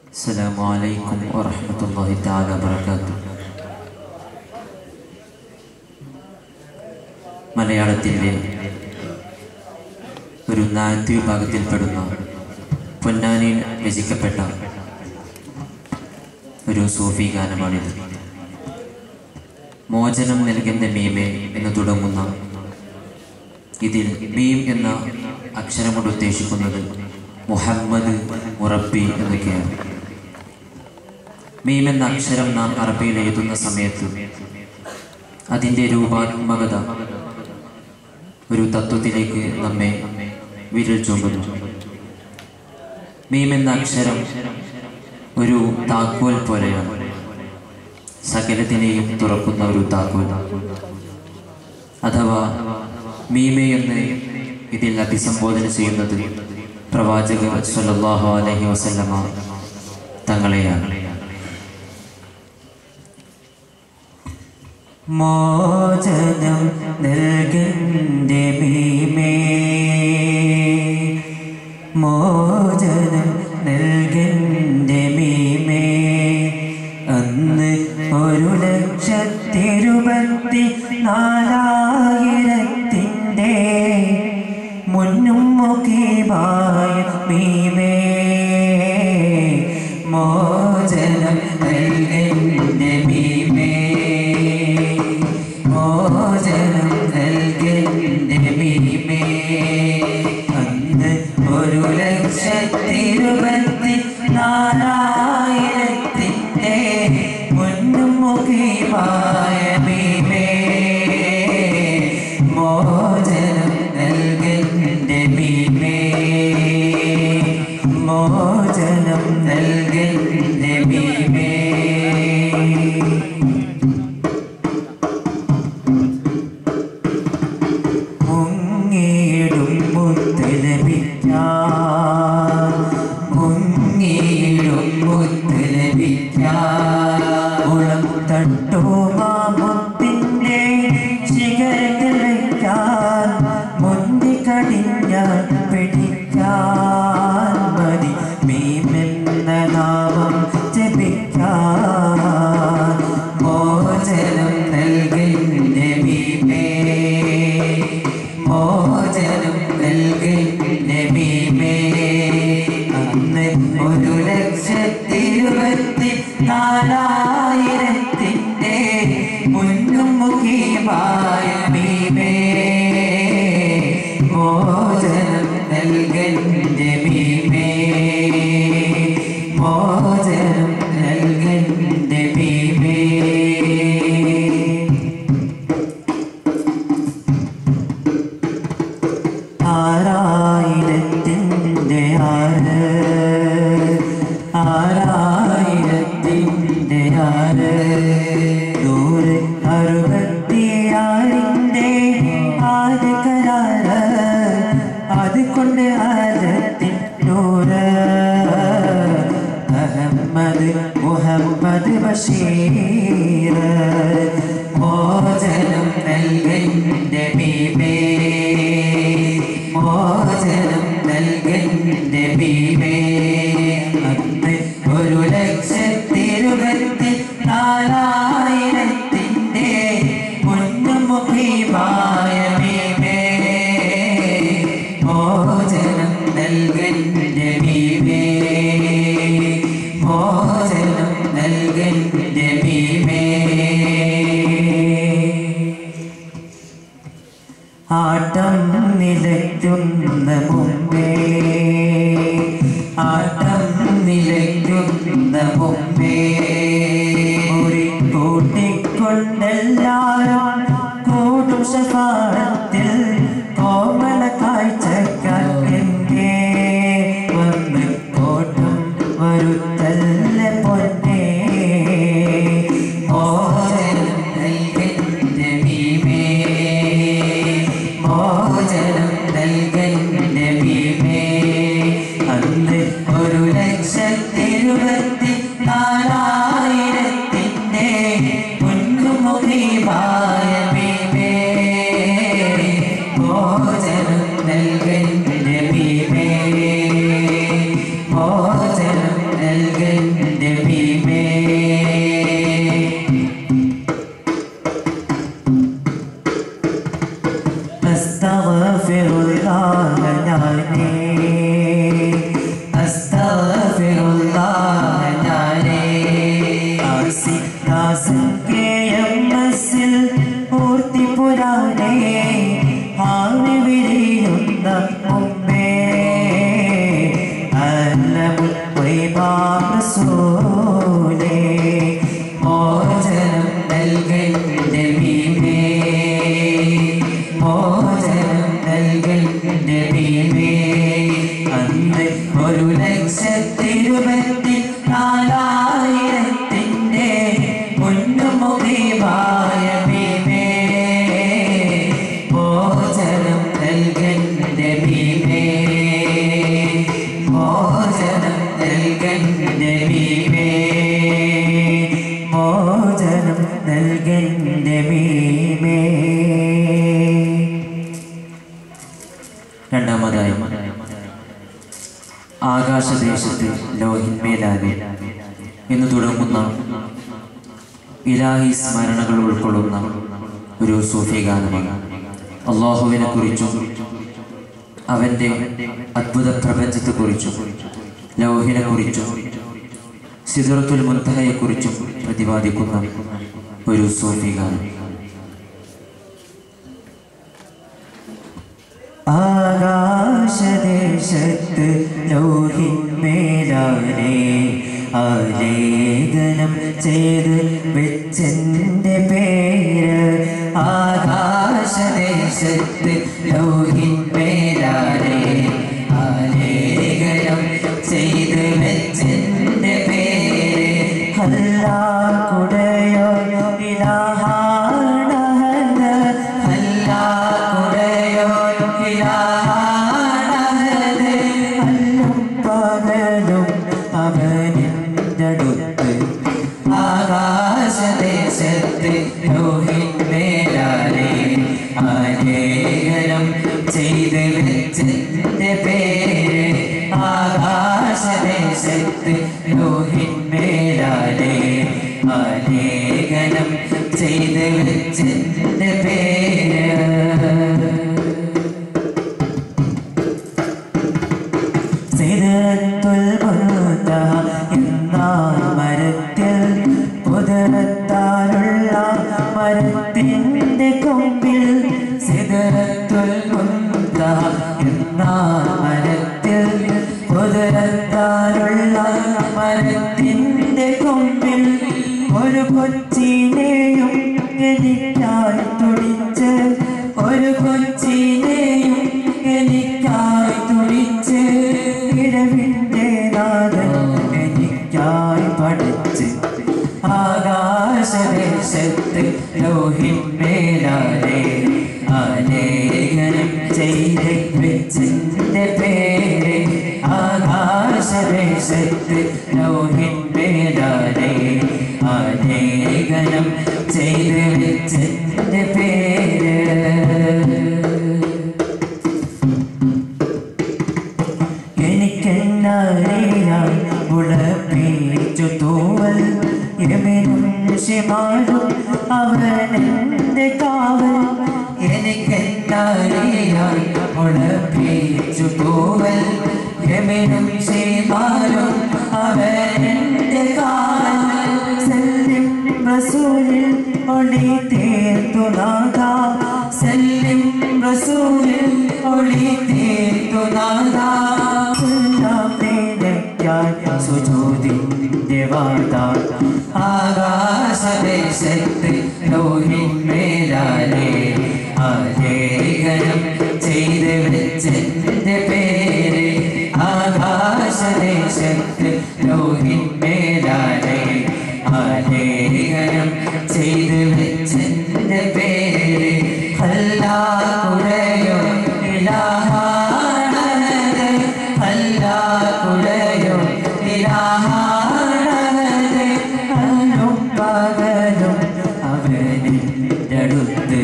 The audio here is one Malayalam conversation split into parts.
السلام عليكم ورحمة الله تعالى وبركاته മലയാളത്തിൻ്റെ ഒരു നായന്തി വിഭാഗത്തിൽപ്പെടുന്ന പൊന്നാനിയിൽ രചിക്കപ്പെട്ട ഒരു സൂഫി ഗാനമാണിത് മോചനം നൽകുന്ന മീമെ എന്ന് തുടങ്ങുന്ന ഇതിൽ മീം എന്ന അക്ഷരം കൊണ്ട് ഉദ്ദേശിക്കുന്നത് മുഹമ്മദ് മുറബി എന്നൊക്കെയാണ് മീം എന്ന അക്ഷരം നാം അറബിയിൽ എഴുതുന്ന സമയത്ത് അതിൻ്റെ രൂപാത്മകത ഒരു തത്വത്തിലേക്ക് നമ്മെ വിരൽ ചൂണ്ടുന്നു മീം എന്ന അക്ഷരം ഒരു താക്കോൽ പോലെയാണ് സകലത്തിനെയും തുറക്കുന്ന ഒരു താക്കോൽ അഥവാ മീമെ എന്ന് ഇതിൽ അഭിസംബോധന ചെയ്യുന്നത് പ്രവാചകർ സല്ലല്ലാഹു അലൈഹി വസല്ലമ തങ്ങളെയാണ് മോചനം നൽകന്റെ ഭീമേ മോചനം നൽകന്റെ ഭീമേ അന്ന് ഒരു ലക്ഷത്തിരുപത്തി നാലായിരത്തിൻ്റെ മുന്നും മുഖീമായ ഭീമേ മോചനം നൽകന്റെ ഭീമേ മോചനം നൽകന്റെ ഭീമേ അന്ന് ഒരു ലക്ഷത്തിരുപത്തി നാലായിരത്തിൻ്റെ മുന്നും മുഖീമായ ഭീമേ മോചനം നൽകന്റെ ഭീമേ മോചനം നൽകന്റെ ഭീമേ മുങ്ങിയിടും മുത്ത് ലഭിക്കാൻ മുങ്ങിയിടും മുത്ത് ലഭിക്കാൻ ഉളം തട്ടുമാ മുത്തിൻ്റെ ശിഖരത്തിൽ വയ്ക്കാൻ മുന്തി കടിഞ്ഞാൽ പിടിക്കാൻ മതി ഭീമെന്ന നാമം ജപിക്കാൻ മോചനം നൽകന്റെ ഭീമേ മോചനം നൽകന്റെ ഭീമേ അന്ന് ഒരു ലക്ഷത്തിരുപത്തി നാലായിരത്തിൻ്റെ മുന്നും മുഖീമായ ഭീമേ മോചനം നൽകന്റെ ഭീമേ മോചനം നൽകന്റെ ഭീമേ ആറായിരത്തിൻ്റെ ആറ് ആറായിരത്തിൻ്റെ ആറ് നൂറ് അറുപത്തിയാറിൻ്റെ ആറ് കരാറ് അത് കൊണ്ട് ആരത്തിൻ നൂറ് അഹമ്മദ് മുഹമ്മദ് ബഷീർ മോചനം നൽകന്റെ ഭീമേ മോചനം നൽകന്റെ ഭീമേ അന്ന് ഒരു ലക്ഷത്തിരുപത്തി നാലായിരത്തിൻ്റെ മുന്നുമുഖീമായ ഭീമേ മോചനം നൽകന്റെ ഭീമേ മോചനം നൽകന്റെ ഭീമേ ആട്ടം നിലയ്ക്കുന്ന മുമ്പേ ആട്ടം നിലയ്ക്കുന്ന മുമ്പേ ഒരു കൂട്ടിക്കൊണ്ടെല്ലാരും കൂടും ശപാടത്തിൽ കോമള കാഴ്ചക്കാർ എங்கே വന്ന് കോട്ടം വരുത്തല്ല പൊന്നേ മോചനം നൽകന്റെ ഭീമേ മോചനം നൽകന്റെ ഭീമേ അന്ന് ഒരു ലക്ഷത്തിരുപത്തി നാലായിരത്തിൻ്റെ മുൻമുഖീമായ ഭീമേ മോചനം നൽകന്റെ ഭീമേ മോചനം നൽകന്റെ മീമേ മോചനം നൽകന്റെ മീമേ രണ്ടാമതായി ആകാശദേശത്ത് ലോഹിന്മേലാകെ എന്ന് തുടങ്ങുന്ന ഇലാഹി സ്മരണകൾ ഉൾക്കൊള്ളുന്ന ഒരു സൂഫി ഗാനമാണ് അള്ളാഹുവിനെ കുറിച്ചും അവന്റെ അദ്ഭുത പ്രപഞ്ചത്തെക്കുറിച്ചും ലൗഹിനെ കുറിച്ചും സിദറത്തുൽ മുൻതഹയെ കുറിച്ചും പ്രതിപാദിക്കുന്ന ഒരു സൂഫി ഗാനം ആകാശദേശത്ത് ലോഹിന്മേലാനെ ആലേഖനം ചെയ്ത് വെച്ചെന്റെ പേര് ആകാശദേശത്ത് ലോഹിന്മേലാനെ ആലേഖനം ചെയ്ത് വെച്ചെന്റെ പേര് അല്ലാ കുടയോ ഇലാഹാണഹന അല്ലാ കുടയോ ഇലാഹാണഹന അല്ലും പകലും അവനിൻ്റടുത്ത് ആകാശദേശത്ത് ലോഹിന്മേലാലെ ആലേഖനം ചെയ്ത് വെച്ചെന്റെ പേര് ആകാശദേശത്ത് ലോഹിന്മേലാലെ ആലേഖനം ചെയ്ത് വെച്ചെന്റെ പേര് സിദറത്തുൽ മുൻതഹ എന്ന മരത്തിൽ കുതിരത്താലുള്ള മരത്തിൻ്റെ കൊമ്പിൽ സിദറത്തുൽ മുൻതഹ എന്ന മരത്തിൽ കുതിരത്താലുള്ള മരത്തിൻ്റെ കൊമ്പിൽ ഒരു കൊച്ചിനെയും എനിക്കായി തുടിച്ച് ഒരു കൊച്ചിനെയും എനിക്കായി തുടിച്ച് ഇടവിൻ്റെ നാഥൻ എനിക്കായി പഠിച്ച് ആകാശദേശത്ത് ലോഹിന്മേലാലെ ആലേഖനം ചെയ്ത് വെച്ചിന്റെ പേര് ആകാശദേശത്ത് ലോഹിന്മേലാലെ ആലേഖനം ചെയ്ത് വെച്ചിന്റെ പേര് എനിക്കെന്നറിയാൻ ഉളപ്പിച്ചു തൂവൽ എമിനും ശിമാരും അവനെന്റെ കാവൽ എനിക്കെന്നറിയാൻ ഉളപ്പിച്ചു തൂവൽ എമിനും ശിമാരും അവനെന്റെ കാവൽ സല്ലിം റസൂലിൽ ഒളി തീർത്തു നാദാ സല്ലിം റസൂലിൽ ഒളി തീർത്തു നാദാ സുജോതിന്റെ വാർത്ത ആകാശദേശത്ത് ലോഹിന്മേലാലെ ആലേഖനം ചെയ്ത് വെച്ചെന്റെ പേര് ആകാശദേശത്ത് ലോഹിന്മേലാലെ ആലേഖനം ചെയ്ത് വെച്ചെന്റെ പേര് അല്ലാ കുടയോ ഇലാഹാണത് അല്ലാ കുടയോ ഇലാഹാണത് അല്ലും പകലും അവനിൻ്റെ അടുത്ത്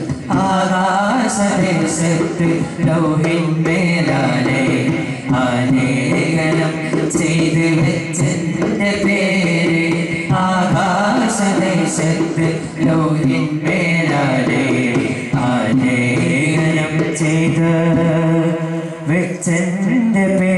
ആകാശദേശത്ത് ലൗഹിന്മേലാലെ ആലേഖനം ചെയ്ത് വെച്ചെന്റെ പേര് ആകാശദേശത്ത് ലോഹിന്മേലാലെ ആലേഖനം ചെയ്ത് വെച്ചെന്റെ പേര്